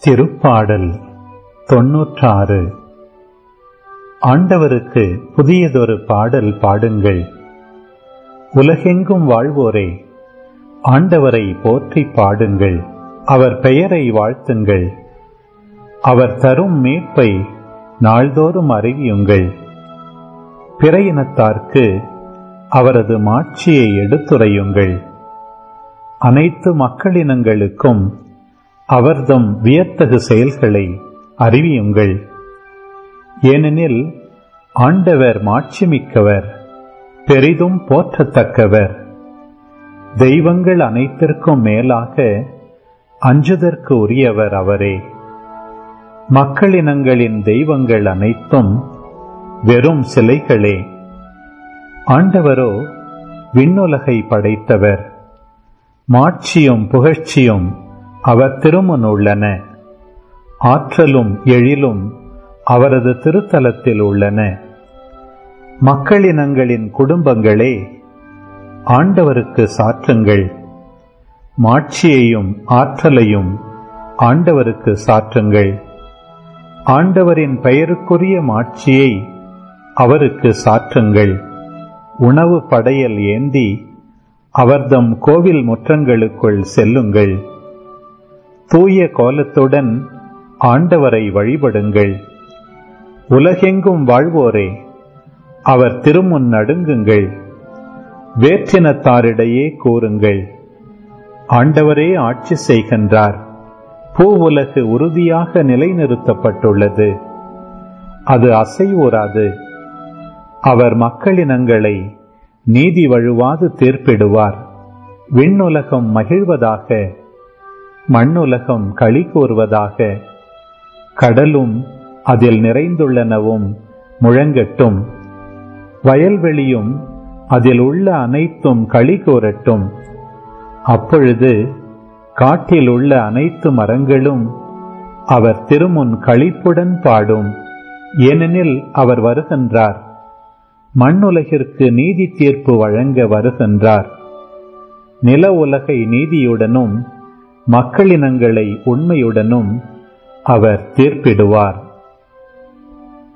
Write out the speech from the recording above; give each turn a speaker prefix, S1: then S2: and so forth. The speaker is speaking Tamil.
S1: திருப்பாடல் தொன்னூற்றாறு ஆண்டவருக்கு புதியதொரு பாடல் பாடுங்கள் உலகெங்கும் வாழ்வோரே ஆண்டவரை போற்றி பாடுங்கள் அவர் பெயரை வாழ்த்துங்கள் அவர் தரும் மீட்பை நாள்தோறும் அறிவியுங்கள் பிற இனத்தார்க்கு அவரது மாட்சியை எடுத்துரையுங்கள் அனைத்து மக்களினங்களுக்கும் அவர்தம் வியத்தகு செயல்களை அறிவியுங்கள் ஏனெனில் ஆண்டவர் மாட்சிமிக்கவர் பெரிதும் போற்றத்தக்கவர் தெய்வங்கள் அனைத்திற்கும் மேலாக அஞ்சுதற்கு உரியவர் அவரே மக்களினங்களின் தெய்வங்கள் அனைத்தும் வெறும் சிலைகளே ஆண்டவரோ விண்ணுலகை படைத்தவர் மாட்சியும் புகழ்ச்சியும் அவர் திருமுன் உள்ளன ஆற்றலும் எழிலும் அவரது திருத்தலத்தில் உள்ளன மக்களினங்களின் குடும்பங்களே ஆண்டவருக்கு சாற்றுங்கள் மாட்சியையும் ஆற்றலையும் ஆண்டவருக்கு சாற்றுங்கள் ஆண்டவரின் பெயருக்குரிய மாட்சியை அவருக்கு சாற்றுங்கள் உணவு படையல் ஏந்தி அவர்தம் கோவில் முற்றங்களுக்குள் செல்லுங்கள் தூய கோலத்துடன் ஆண்டவரை வழிபடுங்கள் உலகெங்கும் வாழ்வோரே அவர் திருமுன் நடுங்குங்கள் வேற்றினத்தாரிடையே கூறுங்கள் ஆண்டவரே ஆட்சி செய்கின்றார் பூ உலகு உறுதியாக நிலைநிறுத்தப்பட்டுள்ளது அது அசைவுறாது அவர் மக்களினங்களை நீதி வழுவாது தீர்ப்பிடுவார் விண்ணுலகம் மகிழ்வதாக மண்ணுலகம் களி கூறுவதாக கடலும் அதில் நிறைந்துள்ளனவும் முழங்கட்டும் வயல்வெளியும் அதில் உள்ள அனைத்தும் களி கூறட்டும் அப்பொழுது காட்டில் உள்ள அனைத்து மரங்களும் அவர் திருமுன் களிப்புடன் பாடும் ஏனெனில் அவர் வருகின்றார் மண்ணுலகிற்கு நீதி தீர்ப்பு வழங்க வருகின்றார் நில உலகை நீதியுடனும் மக்களினங்களை உண்மையுடனும் அவர் தீர்ப்பிடுவார்